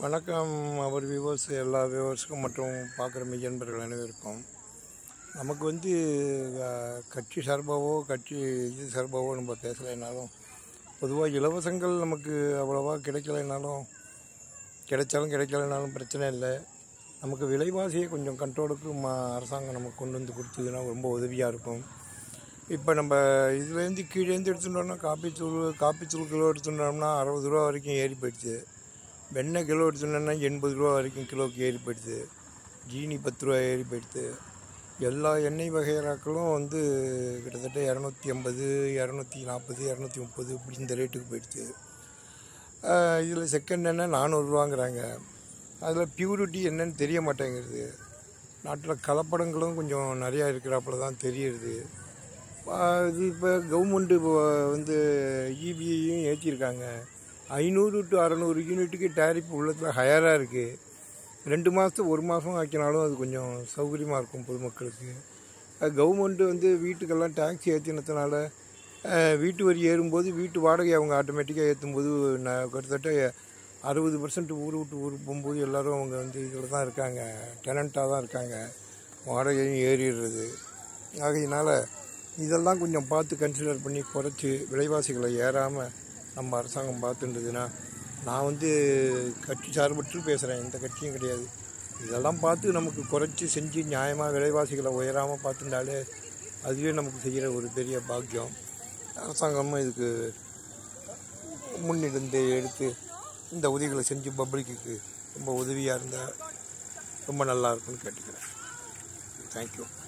வணக்கம் அவர் வியூவர்ஸ் எல்லா வியூவர்ஸுக்கும் மற்றும் பார்க்குற மெய்யன்பர்கள் அனைவருக்கும் நமக்கு வந்து அஹ், கட்சி சார்பாவோ கட்சி இது சார்பாவோ நம்ம பேசலைனாலும் பொதுவாக இலவசங்கள் நமக்கு அவ்வளோவா கிடைக்கலைனாலும் கிடைச்சாலும் கிடைக்கலைனாலும் பிரச்சனை இல்லை நமக்கு விலைவாசியை கொஞ்சம் கண்ட்ரோலுக்கு மா அரசாங்கம் நமக்கு கொண்டு வந்து கொடுத்ததுன்னா ரொம்ப உதவியாக இருக்கும் இப்போ நம்ம இதுலேருந்து கீழேருந்து எடுத்துட்டோம்னா காப்பி தூள் காப்பி தூள் கிலோ எடுத்துட்டோம்னா அறுபது ரூபா வரைக்கும் ஏறி போயிடுச்சு வெண்ணெய் கிலோ எடுத்துட்டோம்னா எண்பது ரூபா வரைக்கும் கிலோக்கு ஏறி போயிடுது ஜீனி பத்து ரூபா ஏறி போயிடுது எல்லா எண்ணெய் வகைராக்களும் வந்து கிட்டத்தட்ட இரநூத்தி ஐம்பது இரநூத்தி நாற்பது இரநூத்தி முப்பது இப்படி இந்த ரேட்டுக்கு போயிடுது இதில் செகண்ட் எண்ணெய் நானூறுரூவாங்கிறாங்க அதில் பியூரிட்டி என்னன்னு தெரிய மாட்டேங்கிறது நாட்டில் கலப்படங்களும் கொஞ்சம் நிறையா இருக்கிறாப்புல தான் தெரியுது ஆஹ் இது இப்போ கவர்மெண்ட்டு இப்போ வந்து இபிஐயும் ஏற்றிருக்காங்க ஐநூறு டு அறநூறு யூனிட்டுக்கு டேரிஃப் உள்ளத்தில் ஹையராக இருக்குது ரெண்டு மாதத்துக்கு ஒரு மாதம் ஆக்கினாலும் அது கொஞ்சம் சௌகரியமாக இருக்கும் பொதுமக்களுக்கு கவர்மெண்ட்டு வந்து வீட்டுக்கெல்லாம் டேக்ஸ் ஏற்றினதுனால வீட்டு வரி ஏறும்போது வீட்டு வாடகை அவங்க ஆட்டோமேட்டிக்காக ஏற்றும்போது நான் கிட்டத்தட்ட அறுபது பர்சன்ட் ஊர் விட்டு ஊருக்கு போகும்போது எல்லோரும் அவங்க வந்து இதில் தான் இருக்காங்க டெனண்ட்டாக தான் இருக்காங்க வாடகையும் ஏறிடுறது ஆகையினால இதெல்லாம் கொஞ்சம் பார்த்து கன்சிடர் பண்ணி குறைச்சி விலைவாசிகளை ஏறாமல் நம்ம அரசாங்கம் பார்த்துன்றதுன்னா நான் வந்து கட்சி சார்பற்று பேசுகிறேன் எந்த கட்சியும் கிடையாது இதெல்லாம் பார்த்து நமக்கு குறைச்சி செஞ்சு நியாயமாக விலைவாசிகளை உயராமல் பார்த்துட்டாலே அதுவே நமக்கு செய்கிற ஒரு பெரிய பாக்கியம் அரசாங்கமும் இதுக்கு முன்னிருந்து எடுத்து இந்த உதவிகளை செஞ்சு பப்ளிக்கு ரொம்ப உதவியாக இருந்தால் ரொம்ப நல்லா இருக்கும்னு கேட்டுக்கிறேன் தேங்க்யூ